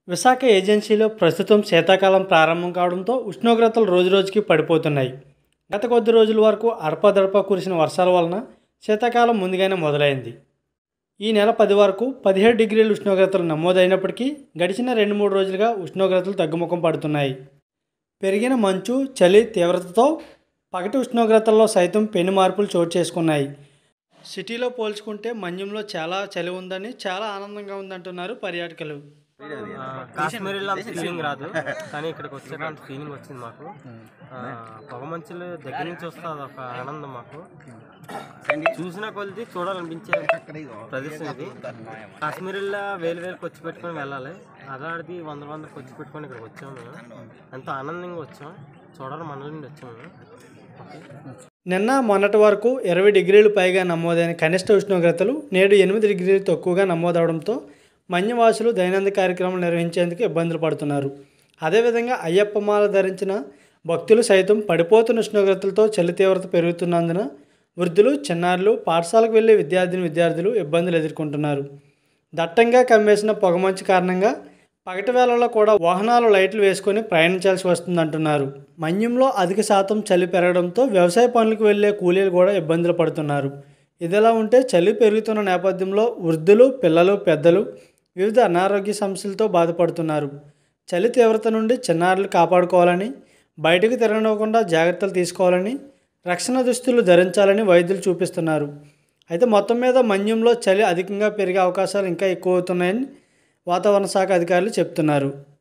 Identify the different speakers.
Speaker 1: విశాఖ ఏజెన్సీలో ప్రస్తుతం శీతాకాలం ప్రారంభం కావడంతో ఉష్ణోగ్రతలు రోజురోజుకి పడిపోతున్నాయి గత కొద్ది రోజుల వరకు అడపదడప కురిసిన వర్షాల వలన శీతాకాలం ముందుగానే మొదలైంది ఈ నెల పది వరకు పదిహేడు డిగ్రీల ఉష్ణోగ్రతలు నమోదైనప్పటికీ గడిచిన రెండు మూడు రోజులుగా ఉష్ణోగ్రతలు తగ్గుముఖం పడుతున్నాయి పెరిగిన మంచు చలి తీవ్రతతో పగటి ఉష్ణోగ్రతల్లో సైతం పెను మార్పులు చోటు చేసుకున్నాయి సిటీలో పోల్చుకుంటే మన్యంలో చాలా చలి ఉందని చాలా ఆనందంగా ఉందంటున్నారు పర్యాటకులు
Speaker 2: ఆ, కాశ్మీర్లో అంత ఫీలింగ్ రాదు కానీ ఇక్కడికి వచ్చాక అంత ఫీలింగ్ వచ్చింది మాకు ఆ, పొగ మంచులు దగ్గర నుంచి వస్తే అదొక ఆనందం మాకు చూసిన కొలిది చూడాలనిపించే ప్రదేశం ఇది కాశ్మీర్లో వేలు వేలు ఖర్చు పెట్టుకొని వెళ్ళాలి అదాడిది వంద వంద ఖర్చు పెట్టుకొని ఇక్కడికి వచ్చాము మేము ఎంతో ఆనందంగా వచ్చాం చూడాలి మన నుండి వచ్చాము ఓకే
Speaker 1: నిన్న మొన్నటి వరకు ఇరవై డిగ్రీలు పైగా నమోదైన కనిష్ట ఉష్ణోగ్రతలు నేడు ఎనిమిది డిగ్రీలు తక్కువగా నమోదవడంతో మన్యవాసులు దైనందిన కార్యక్రమాలు నిర్వహించేందుకు ఇబ్బందులు పడుతున్నారు అదేవిధంగా అయ్యప్ప మాల ధరించిన భక్తులు సైతం పడిపోతున్న ఉష్ణోగ్రతలతో చలి తీవ్రత పెరుగుతున్నందున వృద్ధులు చిన్నారులు పాఠశాలకు వెళ్లే విద్యార్థిని విద్యార్థులు ఇబ్బందులు ఎదుర్కొంటున్నారు దట్టంగా కమ్మేసిన పొగమంచు కారణంగా పగటి వేళల్లో కూడా వాహనాలు లైట్లు వేసుకొని ప్రయాణించాల్సి వస్తుందంటున్నారు మన్యంలో అధిక శాతం చలి పెరగడంతో వ్యవసాయ పనులకు వెళ్లే కూలీలు కూడా ఇబ్బందులు పడుతున్నారు ఇదిలా ఉంటే చలి పెరుగుతున్న నేపథ్యంలో వృద్ధులు పిల్లలు పెద్దలు వివిధ అనారోగ్య సమస్యలతో బాధపడుతున్నారు చలి తీవ్రత నుండి చిన్నారులు కాపాడుకోవాలని బయటకు తిరగనివ్వకుండా జాగ్రత్తలు తీసుకోవాలని రక్షణ దుస్తులు ధరించాలని వైద్యులు చూపిస్తున్నారు అయితే మొత్తం మీద మన్యంలో చలి అధికంగా పెరిగే అవకాశాలు ఇంకా ఎక్కువ అవుతున్నాయని వాతావరణ శాఖ అధికారులు చెప్తున్నారు